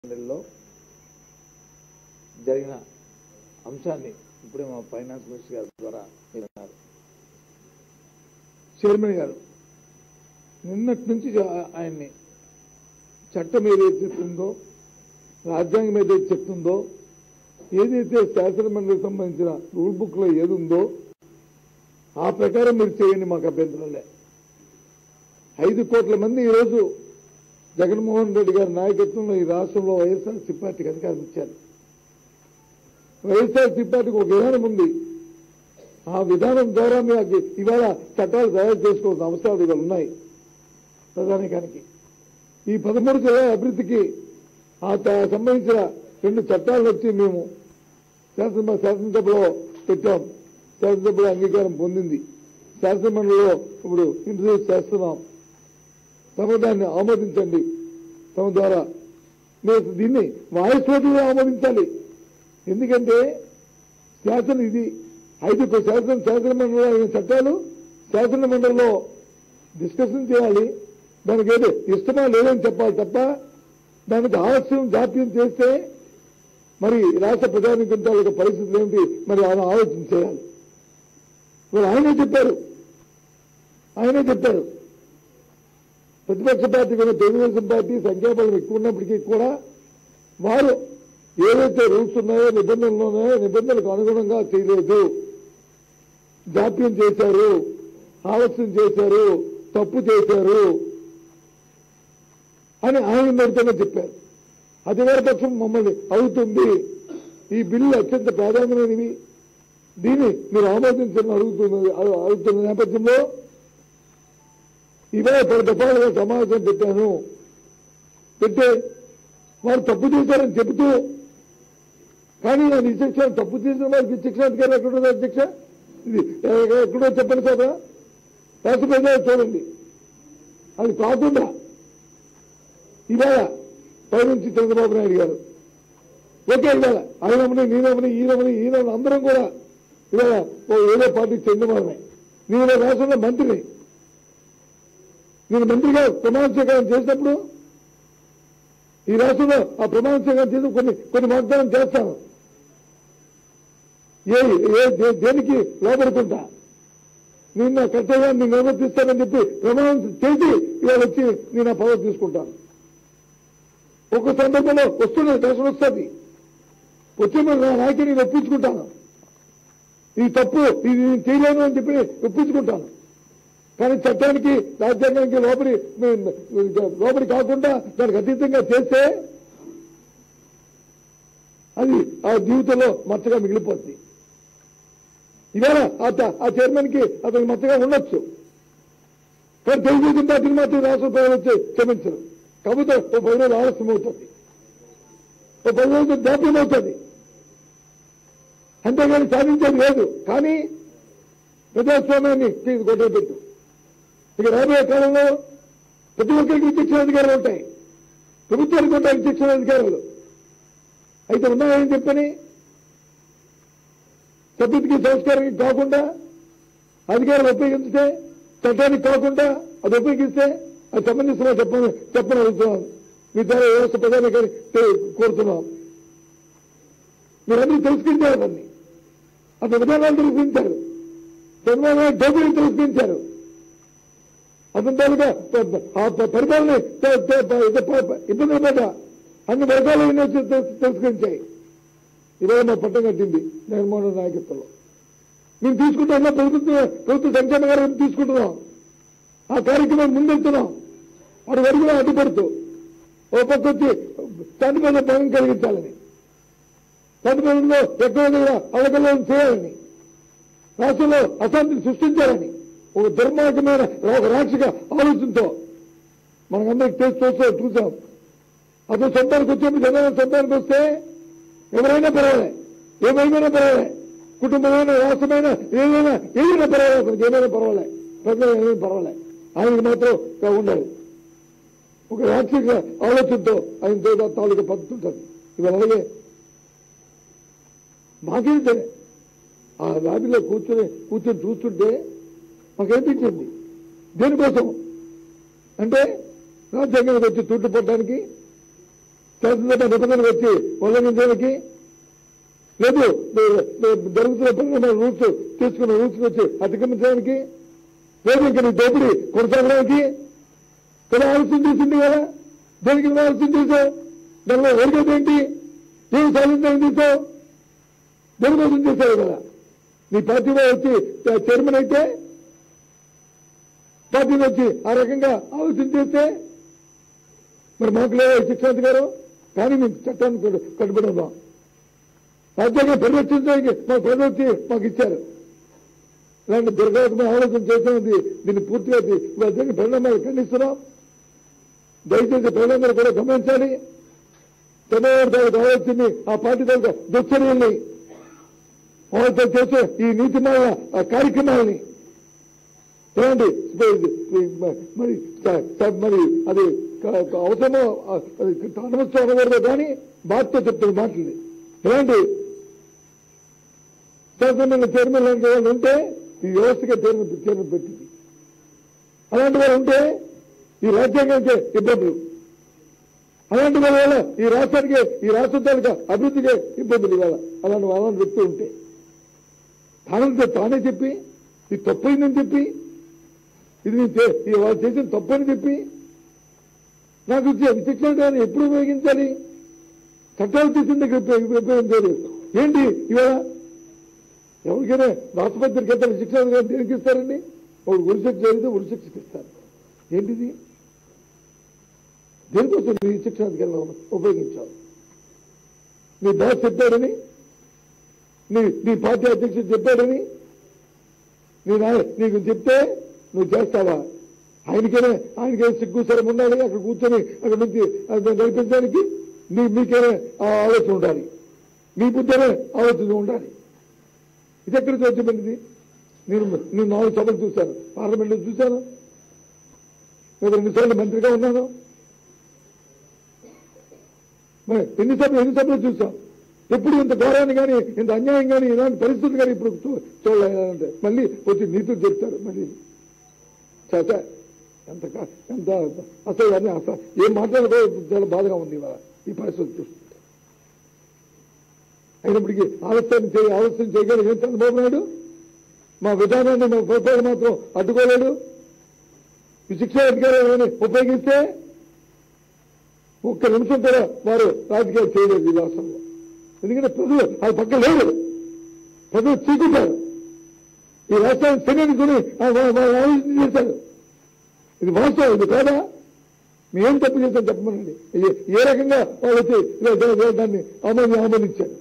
నెలలో జరిగిన అంశాన్ని ఇప్పుడే మా ఫైనాన్స్ మినిస్టర్ గారి ద్వారా మీరు అన్నారు చైర్మన్ గారు నిన్నటి నుంచి జా- ఆయన్ని చట్టం ఏదైతే చెప్తుందో రాజ్యాంగం ఏదైతే చెప్తుందో ఏదైతే శాసనమండలికి సంబంధించిన రూల్ బుక్ లో ఏది ఉందో ఆ ప్రకారం మీరు చేయండి మాకు అభ్యంతరం లే ఐదు కోట్ల మంది ఈరోజు జగన్మోహన్ రెడ్డి గారి నాయకత్వంలో ఈ రాష్ట్రంలో వైఎస్ఆర్సీ పార్టీకి అధికారం ఇచ్చారు వైఎస్ఆర్సీ పార్టీకి ఒక విధానం ఉంది ఆ విధానం ద్వారా మీకు ఇవాళ చట్టాలు తయారు చేసుకోవాల్సిన అవసరాలు ఇవాళ ఉన్నాయి ప్రధానికానికి ఈ పదమూడు జిల్లాల అభివృద్ధికి ఆ త- సంబంధించిన రెండు చట్టాలు వచ్చి మేము శాసన శాసనసభలో పెట్టాం శాసనసభలో అంగీకారం పొందింది శాసనమండలిలో ఇప్పుడు ఇంట్రడ్యూస్ చేస్తున్నాం తమ దాన్ని ఆమోదించండి తమ ద్వారా మీరు దీన్ని వాయిస్ ఓటుగా ఆమోదించాలి ఎందుకంటే శాసన ఇది ఐదు శాసన శాసన మండలిలో అయిన చట్టాలు శాసన మండలిలో డిస్కషన్ చేయాలి దానికి ఏదో ఇష్టమా లేదని చెప్పాలి తప్ప దానికి ఆలస్యం జాప్యం చేస్తే మరి రాష్ట్ర ప్రధానికం తాలూకా పరిస్థితులు ఏమిటి మరి ఆయన ఆలోచన చేయాలి మరి ఆయనే చెప్పారు ఆయనే చెప్పారు ప్రతిపక్ష పార్టీ కన్నా తెలుగుదేశం పార్టీ సంఖ్యాబలం ఎక్కువ ఉన్నప్పటికీ కూడా వారు ఏవైతే రూల్స్ ఉన్నాయో నిబంధనలు ఉన్నాయో నిబంధనలకు అనుగుణంగా చేయలేదు జాప్యం చేశారు ఆలస్యం చేశారు తప్పు చేశారు అని ఆయన నడుతున్నా చెప్పారు అధికార పక్షం మమ్మల్ని అవుతుంది ఈ బిల్లు అత్యంత ప్రాధాన్యమైనవి దీన్ని మీరు ఆమోదించని అడుగుతున్న అడుగుతున్న నేపథ్యంలో ఇవే పది దఫాలుగా సమావేశం పెట్టాను పెడితే వారు తప్పు చేశారని చెబుతూ కానీ నేను ఈ శిక్ష తప్పు చేసిన వారికి శిక్ష అధికారులు ఎక్కడుందో అధ్యక్ష ఇది ఎ- ఎక్కడో చెప్పండి కదా రాష్ట్ర ప్రజలు చూడండి అది కాకుండా ఇవాళ పైనుంచి చంద్రబాబు నాయుడు గారు ఓకే ఇవాళ ఆయనమని నేనమని ఈయనమని ఈయనమని అందరం కూడా ఇవాళ ఓ ఏదో పార్టీకి చెందినవారమే నేను రాష్ట్రంలో మంత్రిని నేను మంత్రిగా ప్రమాణ స్వీకారం చేసినప్పుడు ఈ రాష్ట్రంలో ఆ ప్రమాణ స్వీకారం చేసి కొన్ని కొన్ని వాగ్దానం చేస్తాను ఏ ఏ దే- దేనికి లోపడుకుంటా నేను నా కర్తవ్యాన్ని నిర్వర్తిస్తానని చెప్పి ప్రమాణం చేసి ఇవాళ వచ్చి నేను ఆ పదవి తీసుకుంటాను ఒక సందర్భంలో వస్తున్నది దర్శనం వస్తుంది వచ్చిన నా నాయకుని నేను ఒప్పించుకుంటాను ఇది తప్పు ఇది నేను చేయలేను అని చెప్పి ఒప్పించుకుంటాను కానీ చట్టానికి రాజ్యాంగానికి లోపలి లోపలి కాకుండా దానికి అతీతంగా చేస్తే అది ఆ జీవితంలో మచ్చగా మిగిలిపోతుంది ఇవాళ ఆ త- ఆ చైర్మన్ కి అతనికి మచ్చగా ఉండొచ్చు కానీ తెలుగుదేశం పార్టీని మాత్రం రాష్ట్ర ప్రజలు వచ్చి క్షమించరు కాకపోతే ఓ పది రోజులు ఆలస్యం అవుతుంది ఓ పది రోజులు జాప్యం అవుతుంది అంతేగాని సాధించేది లేదు కానీ ప్రజాస్వామ్యాన్ని తీసి కొట్టబెట్టు ఇక రాబోయే కాలంలో ప్రతి ఒక్కరికి శిక్షణ అధికారులు ఉంటాయి ప్రభుత్వానికి ఉంటాయి శిక్షణ అధికారులు అయితే ఉన్నాయని చెప్పని సభ్యుడికి సంస్కారానికి కాకుండా అధికారులు ఉపయోగిస్తే చట్టానికి కాకుండా అది ఉపయోగిస్తే అది సంబంధిస్తున్నా చెప్పని చెప్పని అడుగుతున్నాను మీ ద్వారా వ్యవస్థ ప్రధాని గారి కోరుతున్నాం మీరన్నీ తెలుసుకుంటారు దాన్ని అది విధానాలు తెలుసుకుంటారు చంద్రబాబు నాయుడు డబ్బులు తెలుసుకుంటారు అతని తాలూకా ప- ప- ఆ ప- పరిపాలన త- త- ప- ఇది ప- ప- ఇబ్బందులు పడ్డ అన్ని వర్గాలు ఎన్నో తె- తె- తెలుసుకుంటాయి ఇవాళ మా పట్టం కట్టింది జగన్మోహన్ రెడ్డి నాయకత్వంలో మేము తీసుకుంటున్నాం ప్రభుత్వ ప్రభుత్వ సంక్షేమ కార్యక్రమం తీసుకుంటున్నాం ఆ కార్యక్రమం ముందెళ్తున్నాం అటు వరకు అడ్డుపడుతూ ఓ పక్క వచ్చి చనిపోయిన భయం కలిగించాలని చనిపోయినలో ఎక్కువ దగ్గర అవకలనం చేయాలని రాష్ట్రంలో అశాంతిని సృష్టించాలని ఒక దుర్మార్గమైన ఒక రాక్షిక ఆలోచనతో మనకందరికి తెలిసి చూస్తూ చూసాం అతను సొంతానికి వచ్చేప్పుడు జనాల సొంతానికి వస్తే ఎవరైనా పర్వాలే ఏమైనా పర్వాలే కుటుంబమైన రాష్ట్రమైన ఏదైనా ఏదైనా పర్వాలే అతనికి ఏమైనా పర్వాలే ప్రజలు ఏమైనా పర్వాలే ఆయనకి మాత్రం ఉండాలి ఒక రాక్షిక ఆలోచనతో ఆయన తాలూకా పద్ధతి ఉంటుంది ఇవాళ అలాగే మాకేం సరే ఆ లాబీలో కూర్చొని కూర్చొని చూస్తుంటే మాకేంపించింది దేనికోసం అంటే రాజ్యాంగానికి వచ్చి తుట్టుపడడానికి శాసనసభ నిబంధనలు వచ్చి ఉల్లంఘించడానికి లేదు ద- ద- జరుగుతున్న పరిణామాల రూల్స్ తీసుకున్న రూల్స్ వచ్చి అతిక్రమించడానికి లేదు ఇంకా నీ దోపిడీ కొనసాగడానికి కదా ఆలోచన చేసింది కదా దేనికి నువ్వు ఆలోచన చేసావు దానిలో ఒరిగేది ఏంటి ఏం సాధించాలని చేసావు దేనికోసం చేశావు కదా నీ పార్టీలో వచ్చి చైర్మన్ అయితే పార్టీలో వచ్చి ఆ రకంగా ఆలోచన చేస్తే మరి మాకు లేదా శిక్షాంత్ గారు కానీ మేము చట్టాన్ని కట్టు- కట్టుబడి ఉన్నాం రాజ్యాంగం పరిరక్షించడానికి మాకు ప్రజలు వచ్చి మాకు ఇచ్చారు ఇలాంటి దుర్గాత్మ ఆలోచన చేసినది దీన్ని పూర్తిగా ది- ఇవాళ జరిగిన పరిణామాలు ఖండిస్తున్నాం దయచేసి ప్రజలందరూ కూడా గమనించాలి చంద్రబాబు తాలూకు ఆలోచనని ఆ పార్టీ తాలూకు దుశ్చర్యల్ని వాళ్ళతో చేసే ఈ నీతిమాల కార్యక్రమాలని చూడండి మరి స- స- మరి అది క- క- అవసరమో ఆ, అది అనవసరం అనకూడదు కానీ బాధతో చెప్తున్న మాటలు చూడండి శాసనమండలి చైర్మన్ లాంటి వాళ్ళు ఉంటే ఈ వ్యవస్థగా చైర్మన్ చైర్మన్ పెట్టింది అలాంటి వాళ్ళు ఉంటే ఈ రాజ్యాంగానికి ఇబ్బందులు అలాంటి వాళ్ళ వల్ల ఈ రాష్ట్రానికి ఈ రాష్ట్ర తాలూకా అభివృద్ధికి ఇబ్బందులు ఇవాళ అలాంటి వాళ్ళని చెప్తూ ఉంటే తానంతో తానే చెప్పి ఇది తప్పైందని చెప్పి ఇది నేను చే- ఇది వాళ్ళు చేసిన తప్పని చెప్పి నాకు ఇచ్చే శిక్షణ ఎప్పుడు ఉపయోగించాలి చట్టాలు చేసిన దగ్గర ఉపయోగ- ఉపయోగించాలి ఏంటి ఇవాళ ఎవరికైనా రాష్ట్రపతికి ఎంత శిక్షణ దేనికి ఇస్తారండి ఒక ఉరిశిక్ష జరిగితే ఉరిశిక్షకి ఇస్తారు ఏంటిది దేనికోసం నీ శిక్షణాధికారులను ఉపయోగించాలి నీ బాస్ చెప్పాడని నీ నీ పార్టీ అధ్యక్షుడు చెప్పాడని నీ నాయ నీకు చెప్తే నువ్వు చేస్తావా ఆయనకైనా ఆయనకైనా సిగ్గు సరం ఉండాలి అక్కడ కూర్చొని అక్కడ నుంచి అది నడిపించడానికి నీ మీకైనా ఆ ఆలోచన ఉండాలి మీ బుద్ధనే ఆలోచన ఉండాలి ఇది ఎక్కడికి వచ్చింది నేను నేను నాలుగు సభలు చూశాను పార్లమెంట్లో చూశాను నేను రెండుసార్లు మంత్రిగా ఉన్నాను మరి ఎన్ని సభలు ఎన్ని సభలు చూసాం ఎప్పుడు ఇంత ఘోరాన్ని కానీ ఇంత అన్యాయం కానీ ఇలాంటి పరిస్థితి కానీ ఇప్పుడు చూ- చూడలేదంటే మళ్ళీ వచ్చి నీతులు చెప్తారు మళ్ళీ చేత ఎంత క- ఎంత అసలు అన్నీ అసలు ఏం మాట్లాడుకో చాలా బాధగా ఉంది ఇవాళ ఈ పరిస్థితి చూస్తుంటే అయినప్పటికీ ఆలస్యం చేయ ఆలస్యం చేయగలిగిన చంద్రబాబు నాయుడు మా విధానాన్ని మా పరిపాలన మాత్రం అడ్డుకోలేడు ఈ శిక్షా అధికారులను ఉపయోగిస్తే ఒక్క నిమిషం కూడా వారు రాజకీయాలు చేయలేదు ఈ రాష్ట్రంలో ఎందుకంటే ప్రజలు అది పక్క లేరు ప్రజలు చీకుతారు ఈ రాష్ట్రాన్ని శనికొని వాళ్ళు ఆలోచన చేశారు ఇది వాస్తవం ఇది కాదా మేం తప్పు చేశాం చెప్పమనండి ఏ- ఏ రకంగా వాళ్ళు వచ్చి ఇలా దా- దా- దాన్ని ఆమోది ఆమోదించారు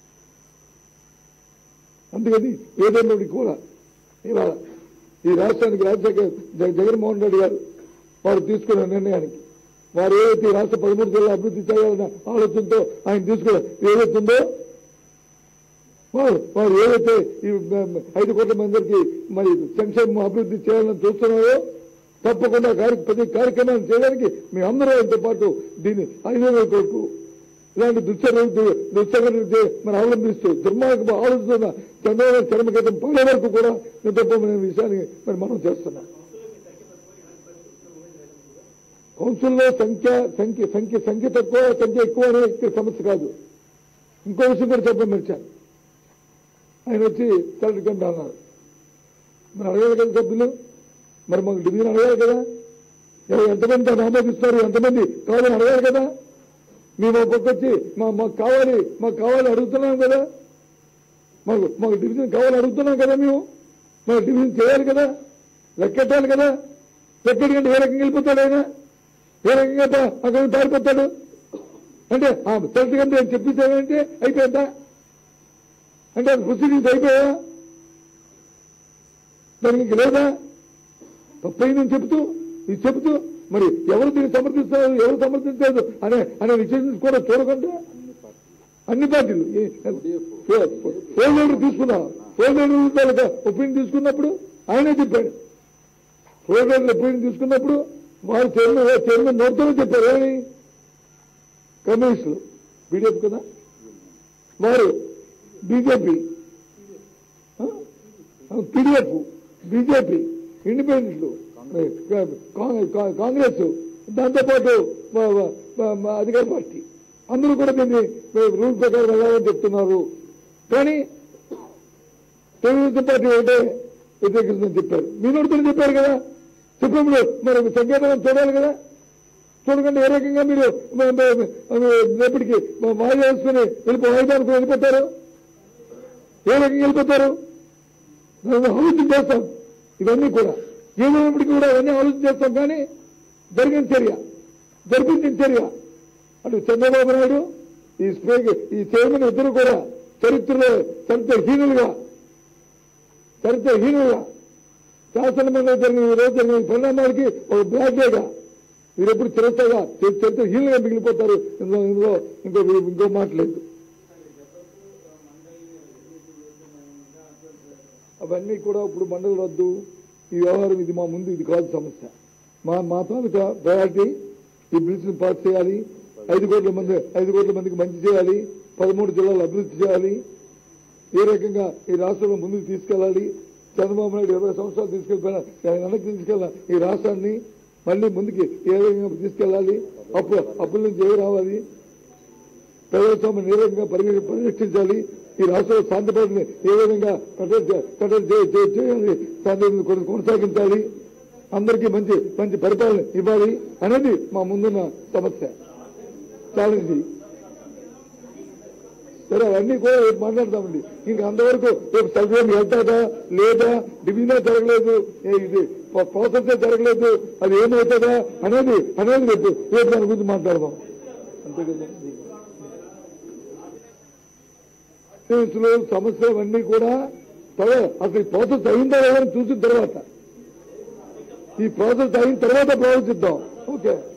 అందుకని ఏదైనా కూడా ఇవాళ ఈ రాష్ట్రానికి రాజశేఖర్ జగ- జగన్మోహన్ రెడ్డి గారు వారు తీసుకున్న నిర్ణయానికి వారు ఏదైతే ఈ రాష్ట్ర పదమూడు జిల్లా అభివృద్ధి చేయాలన్న ఆలోచనతో ఆయన తీసుకున్న ఏదైతుందో వారు వారు ఏదైతే ఈ మ- ఐదు కోట్ల మందికి మరి సంక్షేమం అభివృద్ధి చేయాలని చూస్తున్నారో తప్పకుండా కార్య- ప్రతి కార్యక్రమాన్ని చేయడానికి మీ అందరూ ఆయనతో పాటు దీన్ని ఐదు వేల కోట్లు ఇలాంటి దుశ్చర్య దుశ్చర్యలు మనం అవలంబిస్తూ దుర్మార్గం ఆలోచిస్తున్న చంద్రబాబు చర్మగతం పడే వరకు కూడా నిద్రపోమనే విషయాన్ని మరి మనం చేస్తున్నాం కౌన్సిల్లో సంఖ్య సంఖ్య సంఖ్య సంఖ్య తక్కువ సంఖ్య ఎక్కువ అనే ఇక్కడ సమస్య కాదు ఇంకో విషయం కూడా చెప్పమనిచ్చాను ఆయన వచ్చి కలెక్టర్ కంటే అన్నారు మరి అడగాలి కదా సభ్యులు మరి మాకు డివిజన్ అడగాలి కదా ఎవరు ఎంతమంది దాన్ని ఆమోదిస్తున్నారు ఎంతమంది కావాలని అడగాలి కదా మేము ఒక పక్క వచ్చి మా మాకు కావాలి మాకు కావాలి అడుగుతున్నాం కదా మాకు మాకు డివిజన్ కావాలి అడుగుతున్నాం కదా మేము మాకు డివిజన్ చేయాలి కదా లెక్కెట్టాలి కదా లెక్కెట్టుకంటే ఏ రకంగా వెళ్ళిపోతాడు ఆయన ఏ రకంగా పా- అక్కడ నుంచి పారిపోతాడు అంటే ఆ కలెక్టర్ కంటే చెప్పించాడంటే అయిపోయిందా అంటే అది ప్రొసీడింగ్స్ అయిపోయా దానికి ఇంక లేదా తప్పైందని చెబుతూ ఇది చెబుతూ మరి ఎవరు దీన్ని సమర్థిస్తారు ఎవరు సమర్థించలేదు అనే అనే విషయం కూడా చూడకుండా అన్ని పార్టీలు ఫోన్ లీడర్ తీసుకున్నా ఫోన్ లీడర్ ఒపీనియన్ తీసుకున్నప్పుడు ఆయనే చెప్పాడు ఫోన్ లీడర్ ఒపీనియన్ తీసుకున్నప్పుడు వారు చైర్మన్ చైర్మన్ నోట్తోనే చెప్పారు ఏమని కమ్యూనిస్టులు బీజేపీ కదా వారు బీజేపీ పీడిఎఫ్ బీజేపీ ఇండిపెండెంట్లు కా- కా- కాంగ్రెస్ దాంతోపాటు మ- మ- మ- అధికార పార్టీ అందరూ కూడా దీన్ని రూల్ ప్రకారం వెళ్ళాలని చెప్తున్నారు కానీ తెలుగుదేశం పార్టీ ఒకటే వ్యతిరేకిస్తుందని చెప్పారు మీ నోటితో చెప్పారు కదా చెప్పినప్పుడు మరి సంకేతం చూడాలి కదా చూడకుండా ఏ రకంగా మీరు మ- మ- మ- రేపటికి వాయిదా వేసుకుని వెళ్ళిపో వాయిదా అనుకుని వెళ్ళిపోతారు ఏ రకంగా వెళ్ళిపోతారు మేము ఆలోచన చేస్తాం ఇవన్నీ కూడా ఏమైనప్పటికీ కూడా అవన్నీ ఆలోచన చేస్తాం కానీ జరిగిన చర్య జరిపించిన చర్య అటు చంద్రబాబు నాయుడు ఈ స్పీకర్ ఈ చైర్మన్ ఇద్దరు కూడా చరిత్రలో చరిత్రహీనులుగా చరిత్రహీనులుగా శాసనమండలి జరిగిన ఈ రోజు జరిగిన ఈ పరిణామాలకి ఒక బ్లాక్ డేగా మీరు ఎప్పుడు చరిత్రగా చరిత్రహీనులుగా మిగిలిపోతారు ఇందులో ఇందులో ఇంకో ఇంకో మాటలేదు అవన్నీ కూడా ఇప్పుడు మండలి రద్దు ఈ వ్యవహారం ఇది మా ముందు ఇది కాదు సమస్య మా మా తాలూకా ప్రయారిటీ ఈ బిల్స్ ని పాస్ చేయాలి ఐదు కోట్ల మంది ఐదు కోట్ల మందికి మంచి చేయాలి పదమూడు జిల్లాలు అభివృద్ధి చేయాలి ఏ రకంగా ఈ రాష్ట్రంలో ముందుకు తీసుకెళ్ళాలి చంద్రబాబు నాయుడు ఇరవై సంవత్సరాలు తీసుకెళ్ళిపోయిన ఆయన వెనక్కి తీసుకెళ్ళిన ఈ రాష్ట్రాన్ని మళ్ళీ ముందుకి ఏ రకంగా తీసుకెళ్ళాలి అప్పు అప్పుల నుంచి ఏ రావాలి ప్రజాస్వామ్యం ఏ రకంగా పరిగ- పరిరక్షించాలి ఈ రాష్ట్రంలో శాంతి భద్రతని ఏ విధంగా కట్టడి చే- కట్టడి చే- చే- చేయాలి శాంతి కొన- కొనసాగించాలి అందరికీ మంచి మంచి పరిపాలన ఇవ్వాలి అనేది మా ముందున్న సమస్య ఛాలెంజ్ సరే అవన్నీ కూడా రేపు మాట్లాడదామండి ఇంకా అంతవరకు రేపు సర్వేం వెళ్తాదా లేదా డివిజన్ జరగలేదు ఏ ఇది ప్రాసెస్ జరగలేదు అది ఏమవుతుందా అనేది అనేది రేపు రేపు దాని గురించి మాట్లాడదాం అంతే కదా కేసులు సమస్యలు అన్నీ కూడా తర్వాత అసలు ఈ ప్రాసెస్ అయిందా లేదని చూసిన తర్వాత ఈ ప్రాసెస్ అయిన తర్వాత ప్రవేశిద్దాం ఓకే